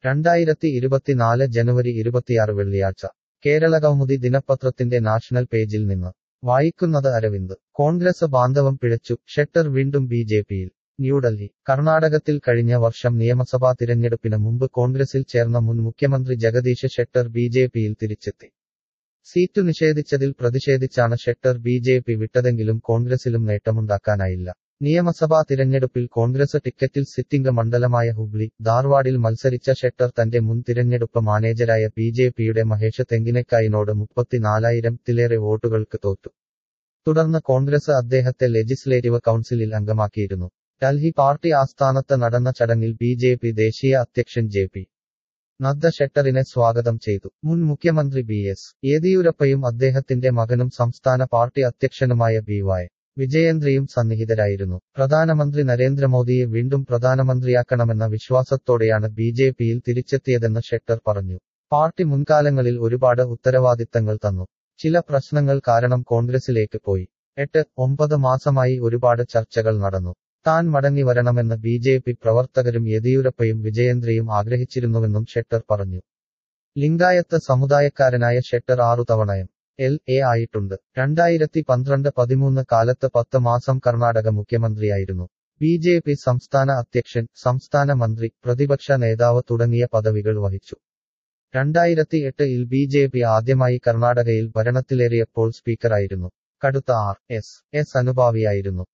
രണ്ടായിരത്തി ഇരുപത്തിനാല് ജനുവരി ഇരുപത്തിയാറ് വെള്ളിയാഴ്ച കേരളകൗമുദി ദിനപത്രത്തിന്റെ നാഷണൽ പേജിൽ നിന്ന് വായിക്കുന്നത് അരവിന്ദ് കോൺഗ്രസ് ബാന്ധവം പിഴച്ചു ഷെട്ടർ വീണ്ടും ബി ജെ പിയിൽ ന്യൂഡൽഹി കർണാടകത്തിൽ കഴിഞ്ഞ വർഷം നിയമസഭാ തിരഞ്ഞെടുപ്പിന് മുമ്പ് കോൺഗ്രസിൽ ചേർന്ന മുൻ മുഖ്യമന്ത്രി ജഗദീഷ് ഷെട്ടർ ബി ജെ പിയിൽ തിരിച്ചെത്തി സീറ്റു നിഷേധിച്ചതിൽ പ്രതിഷേധിച്ചാണ് ഷെട്ടർ ബി ജെ പി വിട്ടതെങ്കിലും കോൺഗ്രസിലും നേട്ടമുണ്ടാക്കാനായില്ല നിയമസഭാ തിരഞ്ഞെടുപ്പിൽ കോൺഗ്രസ് ടിക്കറ്റിൽ സിറ്റിംഗ് മണ്ഡലമായ ഹുബ്ലി ധാർവാഡിൽ മത്സരിച്ച ഷെട്ടർ തന്റെ മുൻ തിരഞ്ഞെടുപ്പ് മാനേജരായ ബി ജെ പിയുടെ മഹേഷ് തെങ്കിനെക്കായിനോട് മുപ്പത്തിനാലായിരത്തിലേറെ വോട്ടുകൾക്ക് തോറ്റു തുടർന്ന് കോൺഗ്രസ് അദ്ദേഹത്തെ ലെജിസ്ലേറ്റീവ് കൗൺസിലിൽ അംഗമാക്കിയിരുന്നു ഡൽഹി പാർട്ടി ആസ്ഥാനത്ത് നടന്ന ചടങ്ങിൽ ബി ജെ പി ദേശീയ അധ്യക്ഷൻ ജെ പി നദ്ദ ഷെട്ടറിനെ സ്വാഗതം ചെയ്തു മുൻ മുഖ്യമന്ത്രി ബി എസ് യെദിയൂരപ്പയും അദ്ദേഹത്തിന്റെ മകനും സംസ്ഥാന പാർട്ടി അധ്യക്ഷനുമായ ബി വൈ വിജയേന്ദ്രയും സന്നിഹിതരായിരുന്നു പ്രധാനമന്ത്രി നരേന്ദ്രമോദിയെ വീണ്ടും പ്രധാനമന്ത്രിയാക്കണമെന്ന വിശ്വാസത്തോടെയാണ് ബി ജെ പിയിൽ തിരിച്ചെത്തിയതെന്ന് ഷെട്ടർ പറഞ്ഞു പാർട്ടി മുൻകാലങ്ങളിൽ ഒരുപാട് ഉത്തരവാദിത്തങ്ങൾ തന്നു ചില പ്രശ്നങ്ങൾ കാരണം കോൺഗ്രസിലേക്ക് പോയി എട്ട് ഒമ്പത് മാസമായി ഒരുപാട് ചർച്ചകൾ നടന്നു താൻ മടങ്ങി വരണമെന്ന് ബി ജെ പി പ്രവർത്തകരും യെദിയൂരപ്പയും വിജയേന്ദ്രയും ആഗ്രഹിച്ചിരുന്നുവെന്നും ഷെട്ടർ പറഞ്ഞു ലിംഗായത്ത് സമുദായക്കാരനായ ഷെട്ടർ ആറു തവണയും എൽ എ ആയിട്ടുണ്ട് രണ്ടായിരത്തി പന്ത്രണ്ട് പതിമൂന്ന് കാലത്ത് പത്ത് മാസം കർണാടക മുഖ്യമന്ത്രിയായിരുന്നു ബി ജെ പി സംസ്ഥാന അധ്യക്ഷൻ സംസ്ഥാന മന്ത്രി പ്രതിപക്ഷ നേതാവ് തുടങ്ങിയ പദവികൾ വഹിച്ചു രണ്ടായിരത്തി എട്ടിൽ ബി ജെ പി ആദ്യമായി കർണാടകയിൽ ഭരണത്തിലേറിയപ്പോൾ സ്പീക്കറായിരുന്നു കടുത്ത ആർ എസ് എസ് അനുഭാവിയായിരുന്നു